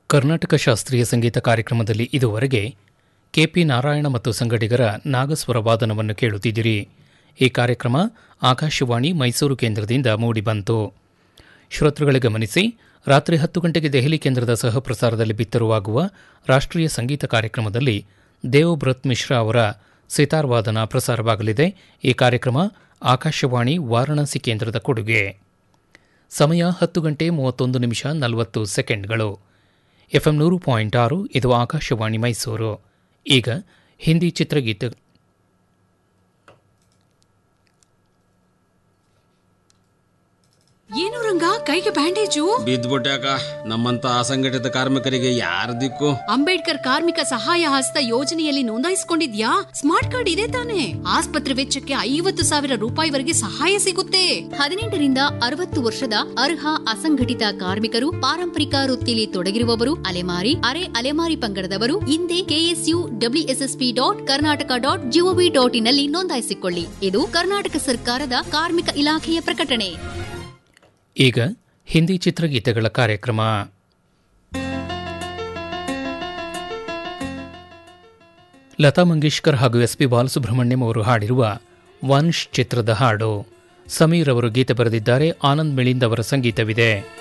ಕರ್ನಾಟಕ ಶಾಸ್ತ್ರೀಯ ಸಂಗೀತ ಕಾರ್ಯಕ್ರಮದಲ್ಲಿ ಇದುವರೆಗೆ ಕೆಪಿ ನಾರಾಯಣ ಮತ್ತು ಸಂಗಡಿಗರ ನಾಗಸ್ವರ ವಾದನವನ್ನು ಕೇಳುತ್ತಿದ್ದಿರಿ ಈ ಕಾರ್ಯಕ್ರಮ ಆಕಾಶವಾಣಿ ಮೈಸೂರು ಕೇಂದ್ರದಿಂದ ಮೂಡಿಬಂತು ಶ್ರೋತೃಗಳೇ ಗಮನಿಸಿ ರಾತ್ರಿ ಹತ್ತು ಗಂಟೆಗೆ ದೆಹಲಿ ಕೇಂದ್ರದ ಸಹ ಪ್ರಸಾರದಲ್ಲಿ ಬಿತ್ತರವಾಗುವ ರಾಷ್ಟ್ರೀಯ ಸಂಗೀತ ಕಾರ್ಯಕ್ರಮದಲ್ಲಿ ದೇವಬ್ರತ್ ಮಿಶ್ರಾ ಅವರ ಸಿತಾರ್ ವಾದನ ಪ್ರಸಾರವಾಗಲಿದೆ ಈ ಕಾರ್ಯಕ್ರಮ ಆಕಾಶವಾಣಿ ವಾರಾಣಸಿ ಕೇಂದ್ರದ ಕೊಡುಗೆ ಸಮಯ ಹತ್ತು ಗಂಟೆ ಮೂವತ್ತೊಂದು ನಿಮಿಷ ನಲವತ್ತು ಸೆಕೆಂಡ್ಗಳು ಎಫ್ಎಂ ನೂರು ಪಾಯಿಂಟ್ ಆರು ಇದು ಆಕಾಶವಾಣಿ ಮೈಸೂರು ಈಗ ಹಿಂದಿ ಚಿತ್ರಗೀತೆ ಏನು ರಂಗ ಕೈಗೆ ಬ್ಯಾಂಡೇಜು ಬಿದ್ದ್ಬಿಟ್ಯಾಕ ನಮ್ಮಂತ ಅಸಂಘಟಿತ ಕಾರ್ಮಿಕರಿಗೆ ಯಾರ ದಿಕ್ಕು ಅಂಬೇಡ್ಕರ್ ಕಾರ್ಮಿಕ ಸಹಾಯ ಹಸ್ತ ಯೋಜನೆಯಲ್ಲಿ ನೋಂದಾಯಿಸಿಕೊಂಡಿದ್ಯಾ ಸ್ಮಾರ್ಟ್ ಕಾರ್ಡ್ ಇದೆ ತಾನೆ ಆಸ್ಪತ್ರೆ ವೆಚ್ಚಕ್ಕೆ ಐವತ್ತು ಸಾವಿರ ರೂಪಾಯಿವರೆಗೆ ಸಹಾಯ ಸಿಗುತ್ತೆ ಹದಿನೆಂಟರಿಂದ ಅರವತ್ತು ವರ್ಷದ ಅರ್ಹ ಅಸಂಘಟಿತ ಕಾರ್ಮಿಕರು ಪಾರಂಪರಿಕ ವೃತ್ತಿಲಿ ತೊಡಗಿರುವವರು ಅಲೆಮಾರಿ ಅರೆ ಅಲೆಮಾರಿ ಪಂಗಡದವರು ಹಿಂದೆ KSU WSSP dot Karnataka dot gov dot ಇನ್ನಲ್ಲಿ ನೋಂದಾಯಿಸಿಕೊಳ್ಳಿ ಇದು ಕರ್ನಾಟಕ ಸರ್ಕಾರದ ಕಾರ್ಮಿಕ ಇಲಾಖೆಯ ಪ್ರಕಟಣೆ ಈಗ ಹಿಂದಿ ಚಿತ್ರಗೀತೆಗಳ ಕಾರ್ಯಕ್ರಮ ಲತಾ ಮಂಗೇಶ್ಕರ್ ಹಾಗೂ ಎಸ್ ಪಿ ಬಾಲಸುಬ್ರಹ್ಮಣ್ಯಂ ಅವರು ಹಾಡಿರುವ ವಂಶ್ ಚಿತ್ರದ ಹಾಡು ಸಮೀರ್ ಅವರು ಗೀತೆ ಬರೆದಿದ್ದಾರೆ ಆನಂದ್ ಮಿಳಿಂದ್ ಅವರ ಸಂಗೀತವಿದೆ